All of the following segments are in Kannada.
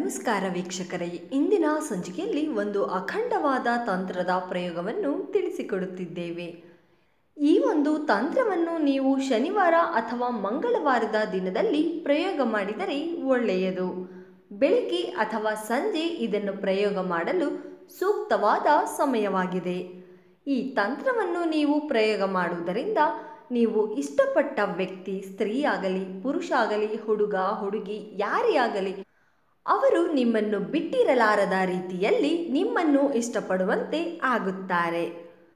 ನಮಸ್ಕಾರ ವೀಕ್ಷಕರೇ ಇಂದಿನ ಸಂಚಿಕೆಯಲ್ಲಿ ಒಂದು ಅಖಂಡವಾದ ತಂತ್ರದ ಪ್ರಯೋಗವನ್ನು ತಿಳಿಸಿಕೊಡುತ್ತಿದ್ದೇವೆ ಈ ಒಂದು ತಂತ್ರವನ್ನು ನೀವು ಶನಿವಾರ ಅಥವಾ ಮಂಗಳವಾರದ ದಿನದಲ್ಲಿ ಪ್ರಯೋಗ ಮಾಡಿದರೆ ಒಳ್ಳೆಯದು ಬೆಳಿಗ್ಗೆ ಅಥವಾ ಸಂಜೆ ಇದನ್ನು ಪ್ರಯೋಗ ಮಾಡಲು ಸೂಕ್ತವಾದ ಸಮಯವಾಗಿದೆ ಈ ತಂತ್ರವನ್ನು ನೀವು ಪ್ರಯೋಗ ಮಾಡುವುದರಿಂದ ನೀವು ಇಷ್ಟಪಟ್ಟ ವ್ಯಕ್ತಿ ಸ್ತ್ರೀಯಾಗಲಿ ಪುರುಷ ಆಗಲಿ ಹುಡುಗ ಹುಡುಗಿ ಯಾರೇ ಆಗಲಿ ಅವರು ನಿಮ್ಮನ್ನು ಬಿಟ್ಟಿರಲಾರದ ರೀತಿಯಲ್ಲಿ ನಿಮ್ಮನ್ನು ಇಷ್ಟಪಡುವಂತೆ ಆಗುತ್ತಾರೆ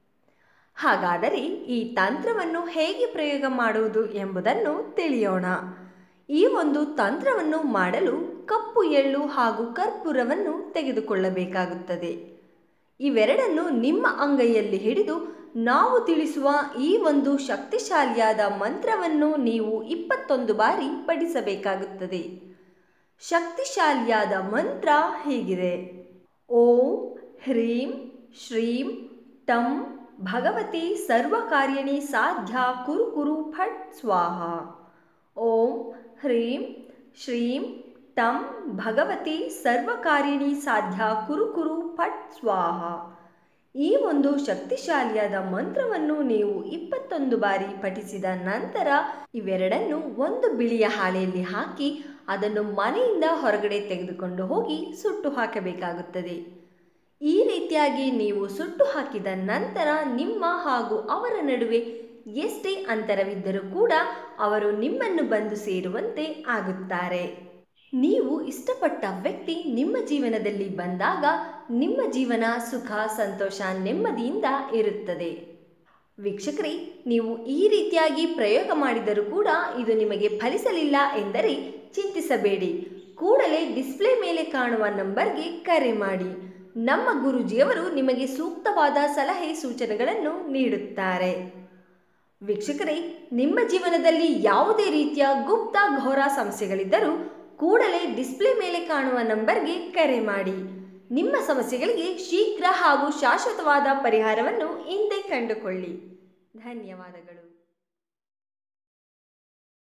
ಹಾಗಾದರೆ ಈ ತಂತ್ರವನ್ನು ಹೇಗೆ ಪ್ರಯೋಗ ಮಾಡುವುದು ಎಂಬುದನ್ನು ತಿಳಿಯೋಣ ಈ ಒಂದು ತಂತ್ರವನ್ನು ಮಾಡಲು ಕಪ್ಪು ಎಳ್ಳು ಹಾಗೂ ಕರ್ಪೂರವನ್ನು ತೆಗೆದುಕೊಳ್ಳಬೇಕಾಗುತ್ತದೆ ಇವೆರಡನ್ನು ನಿಮ್ಮ ಅಂಗೈಯಲ್ಲಿ ಹಿಡಿದು ನಾವು ತಿಳಿಸುವ ಈ ಒಂದು ಶಕ್ತಿಶಾಲಿಯಾದ ಮಂತ್ರವನ್ನು ನೀವು ಇಪ್ಪತ್ತೊಂದು ಬಾರಿ ಪಠಿಸಬೇಕಾಗುತ್ತದೆ ಶಕ್ತಿಶಾಲಿಯಾದ ಮಂತ್ರ ಹೀಗಿದೆ ಓಂ ಹ್ರೀಂ ಶ್ರೀಂ ಟಂ ಭಗವತಿ ಸರ್ವಕಾರ್ಯಣಿ ಸಾಧ್ಯ ಕುರು ಕುರು ಫಟ್ ಸ್ವಾಹ ಓಂ ಹ್ರೀಂ ಶ್ರೀಂ ಟಂ ಭಗವತಿ ಸರ್ವಕಾರ್ಯಣಿ ಸಾಧ್ಯ ಕುರು ಕುರು ಫಟ್ ಸ್ವಾಹ ಈ ಒಂದು ಶಕ್ತಿಶಾಲಿಯಾದ ಮಂತ್ರವನ್ನು ನೀವು ಇಪ್ಪತ್ತೊಂದು ಬಾರಿ ಪಠಿಸಿದ ನಂತರ ಇವೆರಡನ್ನು ಒಂದು ಬಿಳಿಯ ಹಾಳೆಯಲ್ಲಿ ಹಾಕಿ ಅದನ್ನು ಮನೆಯಿಂದ ಹೊರಗಡೆ ತೆಗೆದುಕೊಂಡು ಹೋಗಿ ಸುಟ್ಟು ಹಾಕಬೇಕಾಗುತ್ತದೆ ಈ ರೀತಿಯಾಗಿ ನೀವು ಸುಟ್ಟು ಹಾಕಿದ ನಂತರ ನಿಮ್ಮ ಹಾಗೂ ಅವರ ನಡುವೆ ಎಷ್ಟೇ ಅಂತರವಿದ್ದರೂ ಕೂಡ ಅವರು ನಿಮ್ಮನ್ನು ಬಂದು ಸೇರುವಂತೆ ಆಗುತ್ತಾರೆ ನೀವು ಇಷ್ಟಪಟ್ಟ ವ್ಯಕ್ತಿ ನಿಮ್ಮ ಜೀವನದಲ್ಲಿ ಬಂದಾಗ ನಿಮ್ಮ ಜೀವನ ಸುಖ ಸಂತೋಷ ನೆಮ್ಮದಿಯಿಂದ ಇರುತ್ತದೆ ವೀಕ್ಷಕರೇ ನೀವು ಈ ರೀತಿಯಾಗಿ ಪ್ರಯೋಗ ಮಾಡಿದರೂ ಕೂಡ ಇದು ನಿಮಗೆ ಫಲಿಸಲಿಲ್ಲ ಎಂದರೆ ಚಿಂತಿಸಬೇಡಿ ಕೂಡಲೇ ಡಿಸ್ಪ್ಲೇ ಮೇಲೆ ಕಾಣುವ ನಂಬರ್ಗೆ ಕರೆ ಮಾಡಿ ನಮ್ಮ ಗುರುಜಿಯವರು ನಿಮಗೆ ಸೂಕ್ತವಾದ ಸಲಹೆ ಸೂಚನೆಗಳನ್ನು ನೀಡುತ್ತಾರೆ ವೀಕ್ಷಕರೇ ನಿಮ್ಮ ಜೀವನದಲ್ಲಿ ಯಾವುದೇ ರೀತಿಯ ಗುಪ್ತ ಘೋರ ಸಮಸ್ಯೆಗಳಿದ್ದರೂ ಕೂಡಲೇ ಡಿಸ್ಪ್ಲೇ ಮೇಲೆ ಕಾಣುವ ನಂಬರ್ಗೆ ಕರೆ ಮಾಡಿ ನಿಮ್ಮ ಸಮಸ್ಯೆಗಳಿಗೆ ಶೀಘ್ರ ಹಾಗೂ ಶಾಶ್ವತವಾದ ಪರಿಹಾರವನ್ನು ಹಿಂದೆ ಕಂಡುಕೊಳ್ಳಿ ಧನ್ಯವಾದಗಳು